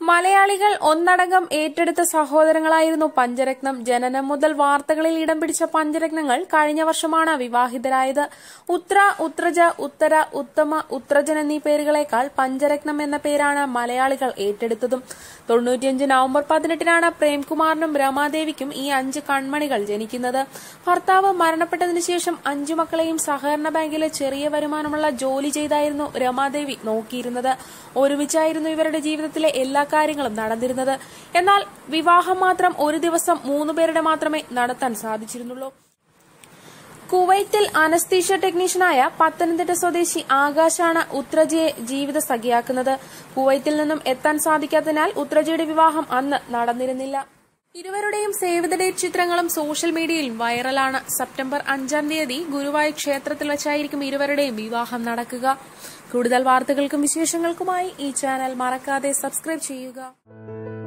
മലയാളികൾ ഒന്നടങ്കം ഏറ്റെടുത്ത സഹോദരങ്ങളായിരുന്നു പഞ്ചരത്നം ജനനം മുതൽ വാർത്തകളിൽ ഇടം പിടിച്ച പഞ്ചരത്നങ്ങൾ കഴിഞ്ഞ വർഷമാണ് വിവാഹിതരായത് ഉത്ര ഉത്രജ ഉത്തര ഉത്തമ ഉത്രജൻ എന്നീ പേരുകളേക്കാൾ പഞ്ചരത്നം എന്ന പേരാണ് മലയാളികൾ ഏറ്റെടുത്തതും തൊണ്ണൂറ്റിയഞ്ച് നവംബർ പതിനെട്ടിനാണ് പ്രേംകുമാറിനും രമാദേവിക്കും ഈ അഞ്ച് കൺമണികൾ ജനിക്കുന്നത് ഭർത്താവ് മരണപ്പെട്ടതിനു ശേഷം അഞ്ചു മക്കളെയും സഹകരണ ബാങ്കിലെ ചെറിയ വരുമാനമുള്ള ജോലി ചെയ്തായിരുന്നു രമാദേവി നോക്കിയിരുന്നത് ഒരുമിച്ചായിരുന്നു ഇവരുടെ ജീവിതത്തിലെ എല്ലാ കാര്യങ്ങളും നടന്നിരുന്നത് എന്നാൽ വിവാഹം മാത്രം ഒരു ദിവസം മൂന്നു പേരുടെ മാത്രമേ നടത്താൻ സാധിച്ചിരുന്നുള്ളൂ കുവൈത്തിൽ അനസ്തീഷ്യ ടെക്നീഷ്യനായ പത്തനംതിട്ട സ്വദേശി ആകാശാണ് ഉത്രജയെ ജീവിത സഖിയാക്കുന്നത് കുവൈത്തിൽ നിന്നും എത്താൻ സാധിക്കാത്തതിനാൽ ഉത്രജയുടെ വിവാഹം അന്ന് നടന്നിരുന്നില്ല ഇരുവരുടെയും സേവ് ദ ഡേറ്റ് ചിത്രങ്ങളും സോഷ്യൽ മീഡിയയിൽ വൈറലാണ് സെപ്റ്റംബർ അഞ്ചാം തീയതി ഗുരുവായൂർ ക്ഷേത്രത്തിൽ വച്ചായിരിക്കും ഇരുവരുടെയും വിവാഹം നടക്കുക കൂടുതൽ വാർത്തകൾക്കും വിശേഷങ്ങൾക്കുമായി ഈ ചാനൽ മറക്കാതെ സബ്സ്ക്രൈബ് ചെയ്യുക